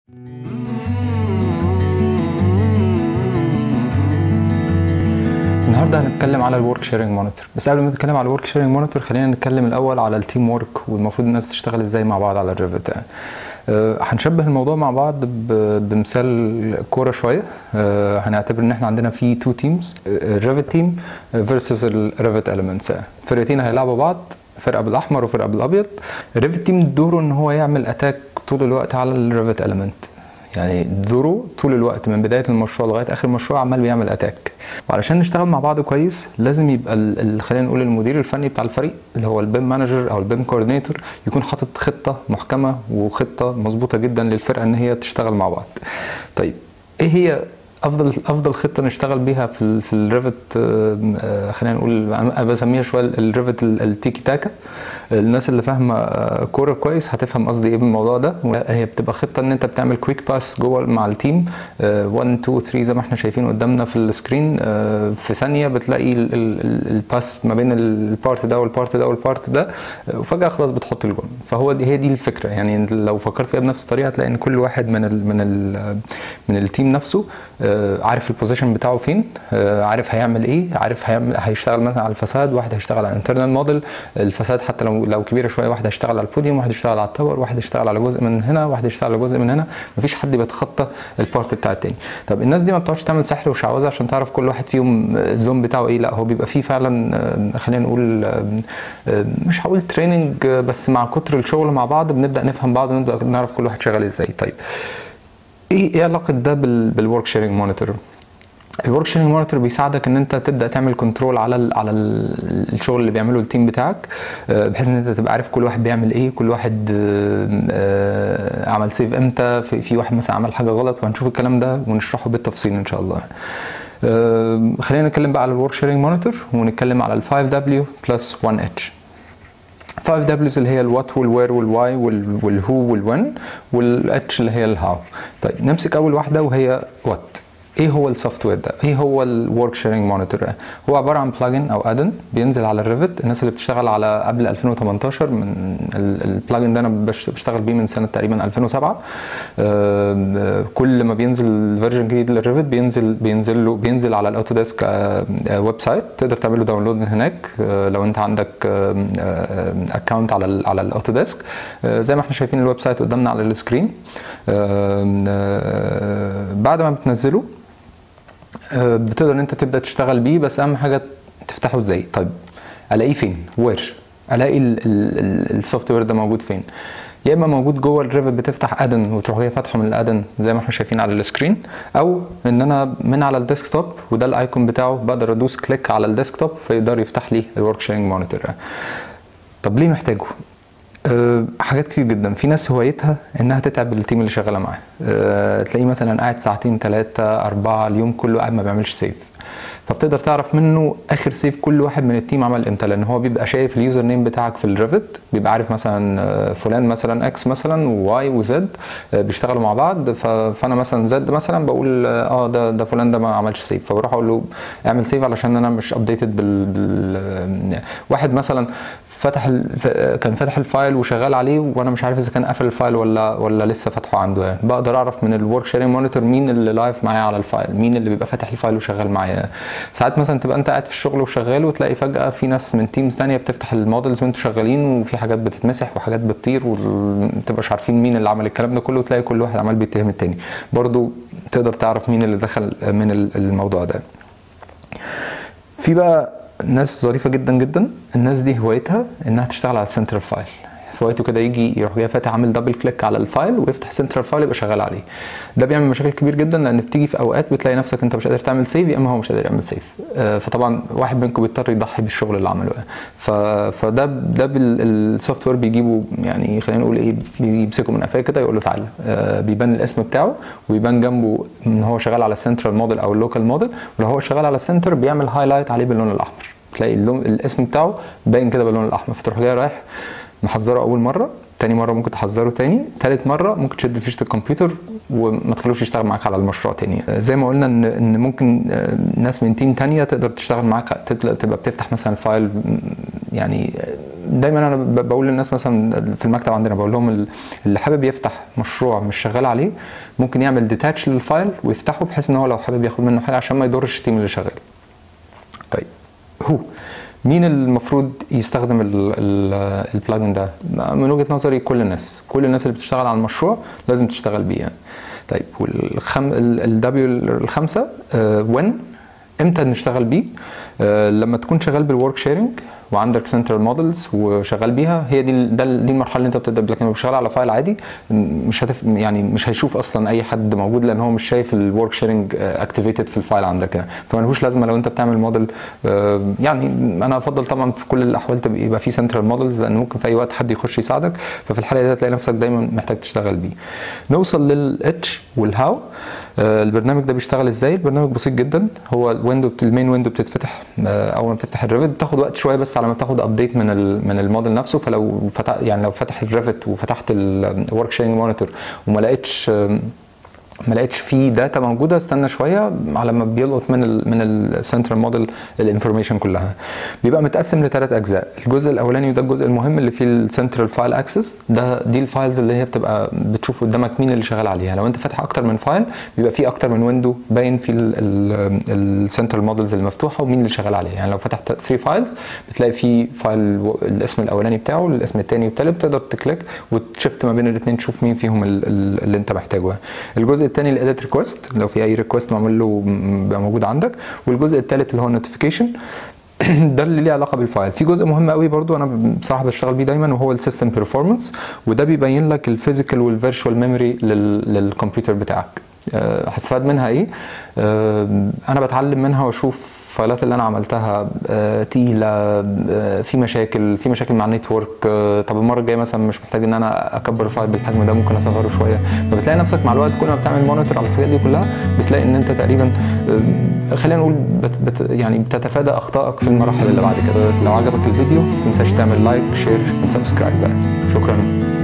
النهارده هنتكلم على الورك شيرنج مونيتور بس قبل ما نتكلم على الورك شيرنج مونيتور خلينا نتكلم الاول على التيم وورك والمفروض الناس تشتغل ازاي مع بعض على الريفت يعني أه هنشبه الموضوع مع بعض ب- بمثال كوره شويه أه هنعتبر ان احنا عندنا في تو تيمز الريفت تيم فيرسز الريفت اليمنتس فرقتين هيلعبوا بعض فرقه بالاحمر وفرقه بالابيض الريفت تيم دوره ان هو يعمل اتاك طول الوقت على الريفت اليمنت يعني دوره طول الوقت من بدايه المشروع لغايه اخر المشروع عمال بيعمل اتاك وعلشان نشتغل مع بعض كويس لازم يبقى ال- ال- خلينا نقول المدير الفني بتاع الفريق اللي هو البيم مانجر او البيم كوردينيتور يكون حاطط خطه محكمه وخطه مظبوطه جدا للفرقه ان هي تشتغل مع بعض طيب ايه هي افضل افضل خطه نشتغل بيها في ال في الريفت آه، آه، خلينا نقول انا بسميها شويه الريفت ال- التيكي تاكا الناس اللي فاهمه آه، كوره كويس هتفهم قصدي ايه بالموضوع ده هي بتبقى خطه ان انت بتعمل كويك باس جوه مع التيم 1 2 3 زي ما احنا شايفين قدامنا في السكرين آه، في ثانيه بتلاقي ال- ال- ال- الباس ما بين البارت ده والبارت ده والبارت ده آه، وفجاه خلاص بتحط الجون فهو دي هي دي الفكره يعني لو فكرت فيها بنفس الطريقه هتلاقي ان كل واحد من ال من ال من التيم نفسه آه، عارف البوزيشن بتاعه فين آه، عارف هيعمل ايه عارف هيعمل هيشتغل مثلا على الفساد واحد هيشتغل على الانترنال موديل الفساد حتى لو لو كبيره شويه واحد هيشتغل على البوديوم واحد يشتغل على التاور واحد يشتغل على جزء من هنا واحد يشتغل على جزء من هنا مفيش حد بيتخطى البارت بتاع التاني طب الناس دي ما بتقعدش تعمل سحر وشعوذه عشان تعرف كل واحد فيهم الزوم بتاعه ايه لا هو بيبقى فيه فعلا آه، خلينا نقول آه، آه، مش هقول تريننج بس مع كتر الشغل مع بعض بنبدا نفهم بعض ونبدا نعرف كل واحد شغال ازاي طيب ايه ايه علاقه ده بال بالورك شيرنج مونيتور الورك شيرنج مونيتور بيساعدك ان انت تبدا تعمل كنترول على ال على ال الشغل اللي بيعمله التيم بتاعك آه، بحيث ان انت تبقى عارف كل واحد بيعمل ايه كل واحد آه، آه، عمل سيف امتى في, في واحد مثلا عمل حاجه غلط وهنشوف الكلام ده ونشرحه بالتفصيل ان شاء الله آه، خلينا نتكلم بقى على الورك شيرنج مونيتور ونتكلم على ال 5W بلس 1H 5 W's اللي هي الوات والوير والواي والهو والوين والاتش اللي هي الهاو طيب نمسك اول واحده وهي وات ايه هو السوفت وير ده ايه هو الورك شيرنج مونيتور ده هو عباره عن بلجن او ادن بينزل على الريفت الناس اللي بتشتغل على قبل 2018 من البلجن ده انا بش- بشتغل بيه من سنه تقريبا 2007 آه، كل ما بينزل فيرجن جديد للريفت بينزل بينزل له بينزل على الاوتوديسك ويب سايت تقدر تعمل له داونلود من هناك آه، لو انت عندك اكونت على ال على الاوتوديسك آه، زي ما احنا شايفين الويب سايت قدامنا على السكرين آه، آه، بعد ما بتنزله آه، بتقدر ان انت تبدا تشتغل بيه بس اهم حاجه تفتحه ازاي طيب الاقيه فين وير الاقي السوفت وير ده موجود فين يا اما موجود جوه الريفت بتفتح ادن وتروح جاي فاتحه من الادن زي ما احنا شايفين على السكرين او ان انا من على الديسكتوب وده الايكون بتاعه بقدر ادوس كليك على الديسكتوب فيقدر يفتح لي الورك شيرنج مونيتور طب ليه محتاجه أه حاجات كتير جدا في ناس هوايتها انها تتعب التيم اللي شغاله معاه أه تلاقيه مثلا قاعد ساعتين ثلاثه اربعه اليوم كله قاعد ما بيعملش سيف فبتقدر تعرف منه اخر سيف كل واحد من التيم عمل امتى لان هو بيبقى شايف اليوزر نيم بتاعك في الريفت بيبقى عارف مثلا آه، فلان مثلا اكس مثلا وواي وزد آه، بيشتغلوا مع بعض ف- فانا مثلا زد مثلا بقول اه ده ده فلان ده ما عملش سيف فبروح اقول له اعمل سيف علشان انا مش ابديتد بال, بال واحد مثلا فتح ال... ف- كان فاتح الفايل وشغال عليه وانا مش عارف اذا كان قفل الفايل ولا ولا لسه فاتحه عنده يعني بقدر اعرف من الورك شيرنج مونيتور مين اللي لايف معايا على الفايل مين اللي بيبقى فاتح الفايل وشغال معايا ساعات مثلا تبقى انت قاعد في الشغل وشغال وتلاقي فجاه في ناس من تيمز تانية بتفتح المودلز وانتوا شغالين وفي حاجات بتتمسح وحاجات بتطير ومتبقاش عارفين مين اللي عمل الكلام ده كله وتلاقي كل واحد عمال بيتهم التاني برضو تقدر تعرف مين اللي دخل من الموضوع ده في بقى ناس ظريفه جدا جدا الناس دي هوايتها انها تشتغل على السنترال فايل هوايته كده يجي يروح جاي فاتح عامل دبل كليك على الفايل ويفتح سنترال فايل يبقى شغال عليه ده بيعمل مشاكل كبير جدا لان بتيجي في اوقات بتلاقي نفسك انت مش قادر تعمل سيف يا اما هو مش قادر يعمل سيف آه، فطبعا واحد منكم بيضطر يضحي بالشغل اللي عمله يعني. ف... فده ده السوفت وير بيجيبه يعني خلينا نقول ايه بيمسكه من قفاه كده يقول له تعالى آه، بيبان الاسم بتاعه ويبان جنبه ان هو شغال على السنترال موديل او اللوكال موديل ولو هو شغال على السنتر بيعمل هايلايت عليه باللون الاحمر تلاقي اللون الاسم بتاعه باين كده باللون الاحمر فتروح جاي رايح محذره اول مره تاني مره ممكن تحذره تاني تالت مره ممكن تشد فيشه الكمبيوتر وما تخلوش يشتغل معاك على المشروع تاني زي ما قلنا ان ان ممكن ناس من تيم تانية تقدر تشتغل معاك تبقى بتفتح مثلا الفايل يعني دايما انا ب- بقول للناس مثلا في المكتب عندنا بقول لهم ال- اللي حابب يفتح مشروع مش شغال عليه ممكن يعمل ديتاتش للفايل ويفتحه بحيث ان هو لو حابب ياخد منه حاجه عشان ما يضرش التيم اللي شغال طيب هو مين المفروض يستخدم البلاجن ده من وجهه نظري كل الناس كل الناس اللي بتشتغل على المشروع لازم تشتغل بيه يعني. طيب والخم الدبليو الخمسه وين امتى نشتغل بيه آه، لما تكون شغال بالورك شيرنج وعندك سنترال مودلز وشغال بيها هي دي ال- ده ال- دي المرحله اللي انت بتبدا بيها. لكن لو شغال على فايل عادي م- مش هتف يعني مش هيشوف اصلا اي حد موجود لان هو مش شايف الورك شيرنج اكتيفيتد في الفايل عندك يعني فمالهوش لازمه لو انت بتعمل موديل آه، يعني انا افضل طبعا في كل الاحوال تبقى يبقى في سنترال مودلز لان ممكن في اي وقت حد يخش يساعدك ففي الحاله دي هتلاقي نفسك دايما محتاج تشتغل بيه نوصل للاتش والهاو آه، البرنامج ده بيشتغل ازاي البرنامج بسيط جدا هو الويندو المين ويندو بتتفتح آه، اول ما بتفتح الريفت بتاخد وقت شويه بس على ما تاخد ابديت من ال من الموديل نفسه فلو فتح يعني لو فتح الريفت وفتحت الورك شيرنج مونيتور وما لقيتش آم، ما لقيتش فيه داتا موجوده استنى شويه على ما بيلقط من ال من السنترال موديل الانفورميشن كلها بيبقى متقسم لثلاث اجزاء الجزء الاولاني وده الجزء المهم اللي فيه السنترال فايل اكسس ده دي الفايلز اللي هي بتبقى بتشوف قدامك مين اللي شغال عليها لو انت فاتح اكتر من فايل بيبقى فيه اكتر من ويندو باين في السنترال مودلز المفتوحه ومين اللي شغال عليها يعني لو فتحت 3 فايلز بتلاقي في فايل و- الاسم الاولاني بتاعه الاسم الثاني والثالث تقدر تكليك وتشفت ما بين الاثنين تشوف مين فيهم ال- ال- اللي انت محتاجه الجزء الثاني الاديت ريكوست لو في اي ريكوست معمول له م- بيبقى موجود عندك والجزء الثالث اللي هو النوتيفيكيشن ده اللي ليه علاقه بالفايل في جزء مهم قوي برضو انا بصراحه بشتغل بيه دايما وهو السيستم بيرفورمانس وده بيبين لك الفيزيكال والفيرتشوال ميموري للكمبيوتر بتاعك أه، هستفاد منها ايه أه، انا بتعلم منها واشوف الفايلات اللي انا عملتها آه، تقيله آه، في مشاكل في مشاكل مع النتورك آه، طب المره الجايه مثلا مش محتاج ان انا اكبر الفايل بالحجم ده ممكن اصغره شويه فبتلاقي نفسك مع الوقت كل ما بتعمل مونيتور على الحاجات دي كلها بتلاقي ان انت تقريبا آه، خلينا نقول بت بت يعني بتتفادى اخطائك في المراحل اللي بعد كده لو عجبك الفيديو ما تنساش تعمل لايك شير وسبسكرايب بقى شكرا